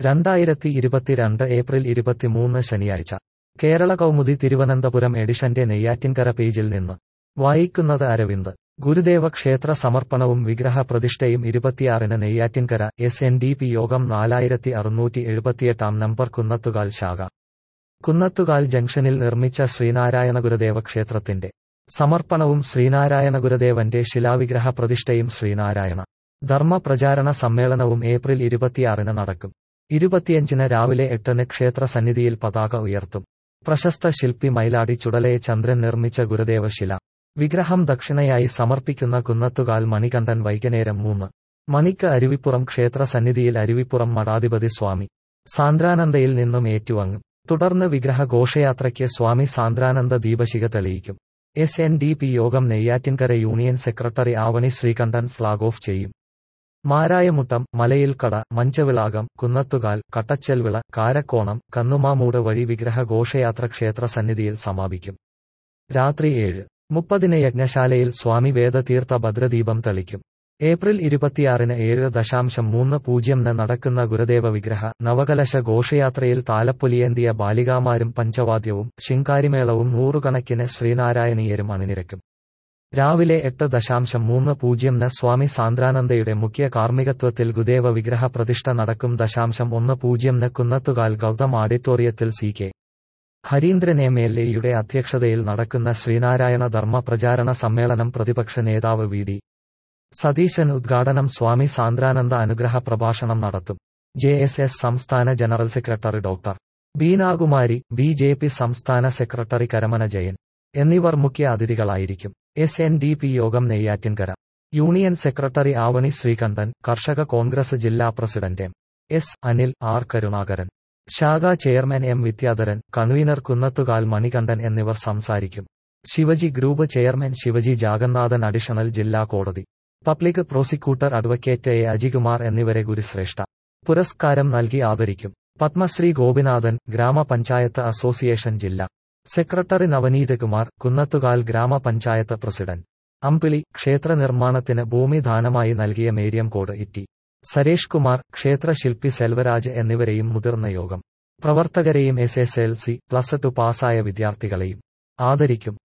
രണ്ടായിരത്തി ഇരുപത്തിരണ്ട് ഏപ്രിൽ ഇരുപത്തിമൂന്ന് ശനിയാഴ്ച കേരള കൗമുദി തിരുവനന്തപുരം എഡിഷന്റെ നെയ്യാറ്റിൻകര പേജിൽ നിന്ന് വായിക്കുന്നത് അരവിന്ദ് ഗുരുദേവ ക്ഷേത്ര സമർപ്പണവും വിഗ്രഹ പ്രതിഷ്ഠയും ഇരുപത്തിയാറിന് Neyyattinkara S N D P യോഗം നാലായിരത്തി അറുന്നൂറ്റി എഴുപത്തിയെട്ടാം നമ്പർ കുന്നത്തുകാൽ ശാഖ കുന്നത്തുകാൽ ജംഗ്ഷനിൽ നിർമ്മിച്ച ശ്രീനാരായണ ഗുരുദേവ ക്ഷേത്രത്തിന്റെ സമർപ്പണവും ശ്രീനാരായണ ഗുരുദേവന്റെ ശിലാവിഗ്രഹ പ്രതിഷ്ഠയും ശ്രീനാരായണ ധർമ്മ പ്രചാരണ സമ്മേളനവും ഏപ്രിൽ ഇരുപത്തിയാറിന് നടക്കും ഇരുപത്തിയഞ്ചിന് രാവിലെ എട്ടിന് ക്ഷേത്ര സന്നിധിയിൽ പതാക ഉയർത്തും പ്രശസ്ത ശില്പി മൈലാടി ചുടലയെ ചന്ദ്രൻ നിർമ്മിച്ച ഗുരുദേവ ശില വിഗ്രഹം ദക്ഷിണയായി സമർപ്പിക്കുന്ന കുന്നത്തുകാൽ മണികണ്ഠൻ വൈകുന്നേരം മൂന്ന് മണിക്ക് അരുവിപ്പുറം ക്ഷേത്ര സന്നിധിയിൽ അരുവിപ്പുറം മഠാധിപതി സ്വാമി സാന്ദ്രാനന്ദയിൽ നിന്നും ഏറ്റുവാങ്ങും തുടർന്ന് വിഗ്രഹ ഘോഷയാത്രയ്ക്ക് സ്വാമി സാന്ദ്രാനന്ദ ദീപശിഖ തെളിയിക്കും എസ് എൻ ഡി പി യോഗം Neyyattinkara union secretary Avani Sreekantan flag off ചെയ്യും മാരായമുട്ടം മലയിൽക്കട മഞ്ചവിളാകം കുന്നത്തുകാൽ കട്ടച്ചൽവിള കാരക്കോണം കന്നുമാമൂട് വഴി വിഗ്രഹ ഘോഷയാത്ര ക്ഷേത്ര സന്നിധിയിൽ സമാപിക്കും രാത്രി ഏഴ് മുപ്പതിന് യജ്ഞശാലയിൽ സ്വാമി വേദതീർത്ഥ ഭദ്രദീപം തെളിക്കും ഏപ്രിൽ ഇരുപത്തിയാറിന് ഏഴ് ദശാംശം മൂന്ന് പൂജ്യംന് നടക്കുന്ന ഗുരുദേവ വിഗ്രഹ നവകലശ ഘോഷയാത്രയിൽ താലപ്പൊലിയേന്തിയ ബാലികാമാരും പഞ്ചവാദ്യവും ശിങ്കാരിമേളവും നൂറുകണക്കിന് ശ്രീനാരായണീയരും അണിനിരക്കും രാവിലെ എട്ട് ദശാംശം മൂന്ന് പൂജ്യംന് സ്വാമി സാന്ദ്രാനന്ദയുടെ മുഖ്യ കാർമ്മികത്വത്തിൽ ഗുരുദേവ വിഗ്രഹ പ്രതിഷ്ഠ നടക്കും ദശാംശം ഒന്ന് പൂജ്യംന് കുന്നത്തുകാൽ ഗൗതം ഓഡിറ്റോറിയത്തിൽ C K Hareendran M L എയുടെ അധ്യക്ഷതയിൽ നടക്കുന്ന ശ്രീനാരായണ ധർമ്മ പ്രചാരണ സമ്മേളനം പ്രതിപക്ഷ നേതാവ് വി ഡി സതീശൻ ഉദ്ഘാടനം സ്വാമി സാന്ദ്രാനന്ദ അനുഗ്രഹ പ്രഭാഷണം നടത്തും ജെ എസ് എസ് സംസ്ഥാന general secretary doctor Beenakumari B J P സംസ്ഥാന സെക്രട്ടറി കരമന ജയൻ എന്നിവർ മുഖ്യ അതിഥികളായിരിക്കും എസ് എൻ ഡി പി യോഗം Neyyattinkara union secretary Avani Sreekantan Karshaka Congress ജില്ലാ president M S Anil R Karunakaran ശാഖാ chairman M Vidyadharan convener Kunnathukal Manikandan എന്നിവർ സംസാരിക്കും Shivaji group chairman Shivaji Jagannathan additional ജില്ലാ കോടതി public prosecutor advocate A Ajikumar എന്നിവരെ ഗുരുശ്രേഷ്ഠ പുരസ്കാരം നൽകി ആദരിക്കും പത്മശ്രീ ഗോപിനാഥൻ ഗ്രാമപഞ്ചായത്ത് അസോസിയേഷൻ ജില്ല സെക്രട്ടറി നവനീത് കുമാർ കുന്നത്തുകാൽ ഗ്രാമപഞ്ചായത്ത് പ്രസിഡന്റ് അമ്പിളി ക്ഷേത്ര നിർമ്മാണത്തിന് ഭൂമി ദാനമായി നൽകിയ മേരിയം കോട് ഇറ്റി സരേഷ് കുമാർ ക്ഷേത്രശില്പി സെൽവരാജ് എന്നിവരെയും മുതിർന്ന യോഗം പ്രവർത്തകരെയും S S L C plus two പാസ്സായ വിദ്യാർത്ഥികളെയും ആദരിക്കും